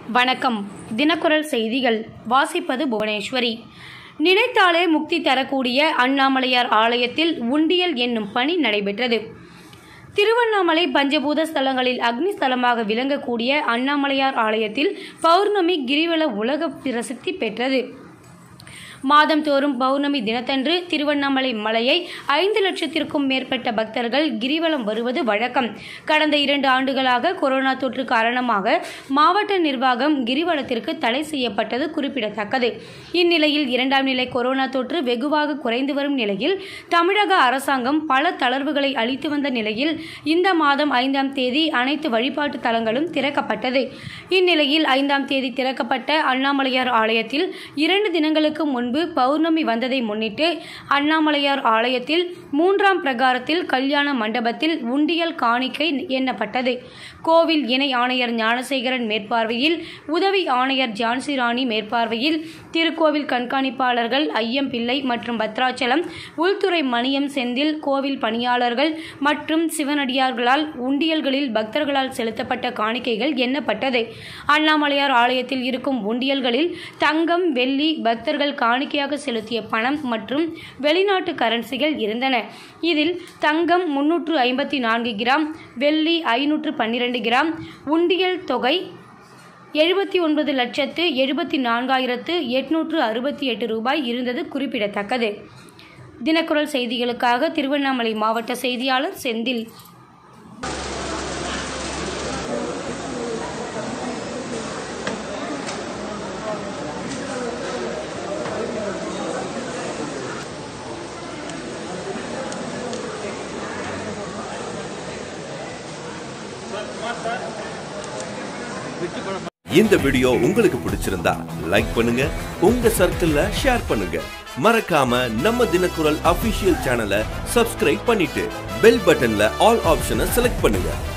வணக்கம் தினக்குரல் செய்திகள் வாசிப்பது புவனேஸ்வரி நினைத்தாலே முக்தி தரக்கூடிய அண்ணாமலையார் ஆலயத்தில் உண்டியல் என்னும் பணி நடைபெற்றது திருவண்ணாமலை பஞ்சபூத ஸ்தலங்களில் அக்னி ஸ்தலமாக விளங்கக்கூடிய அண்ணாமலையார் ஆலயத்தில் பௌர்ணமி கிரிவல உலக பிரசித்தி பெற்றது மாதந்தோறும் பௌர்ணமி தினத்தன்று திருவண்ணாமலை மலையை ஐந்து லட்சத்திற்கும் மேற்பட்ட பக்தர்கள் கிரிவலம் வருவது வழக்கம் கடந்த இரண்டு ஆண்டுகளாக கொரோனா தொற்று காரணமாக மாவட்ட நிர்வாகம் கிரிவலத்திற்கு தடை செய்யப்பட்டது குறிப்பிடத்தக்கது இந்நிலையில் இரண்டாம் நிலை கொரோனா தொற்று வெகுவாக குறைந்து வரும் நிலையில் தமிழக அரசாங்கம் பல தளர்வுகளை அளித்து வந்த நிலையில் இந்த மாதம் ஐந்தாம் தேதி அனைத்து வழிபாட்டு தலங்களும் திறக்கப்பட்டது இந்நிலையில் ஐந்தாம் தேதி திறக்கப்பட்ட அண்ணாமலையார் ஆலயத்தில் இரண்டு தினங்களுக்கு முன்பு பௌர்ணமி வந்ததை முன்னிட்டு அண்ணாமலையார் ஆலயத்தில் மூன்றாம் பிரகாரத்தில் கல்யாண மண்டபத்தில் உண்டியல் காணிக்கை எண்ணப்பட்டது கோவில் இணை ஆணையர் ஞானசேகரன் மேற்பார்வையில் உதவி ஆணையர் ஜான்சி ராணி மேற்பார்வையில் திருக்கோவில் கண்காணிப்பாளர்கள் ஐயம் பிள்ளை மற்றும் பத்ராச்சலம் உள்துறை மணியம் செந்தில் கோவில் பணியாளர்கள் மற்றும் சிவனடியார்களால் உண்டியல்களில் பக்தர்களால் செலுத்தப்பட்ட காணிக்கைகள் எண்ணப்பட்டது அண்ணாமலையார் ஆலயத்தில் இருக்கும் உண்டியல்களில் தங்கம் வெள்ளி பக்தர்கள் காணிக்கையாக செலுத்திய பணம் மற்றும் வெளிநாட்டு கரன்சிகள் இருந்தன இதில் தங்கம் முன்னூற்று ஐம்பத்தி நான்கு கிராம் வெள்ளி ஐநூற்று பன்னிரண்டு கிராம் உண்டியல் தொகை எழுபத்தி ஒன்பது லட்சத்து எழுபத்தி நான்காயிரத்து எட்நூற்று அறுபத்தி எட்டு ரூபாய் இருந்தது குறிப்பிடத்தக்கது தினக்குரல் செய்திகளுக்காக திருவண்ணாமலை மாவட்ட செய்தியாளர் செந்தில் இந்த வீடியோ உங்களுக்கு பிடிச்சிருந்தா லைக் பண்ணுங்க உங்க சர்க்கிள்ல ஷேர் பண்ணுங்க மறக்காம நம்ம தினக்குரல் அபிஷியல் சேனலை சப்ஸ்கிரைப் பண்ணிட்டு பெல் பட்டன்ல ஆல் ஆப்ஷனை செலக்ட் பண்ணுங்க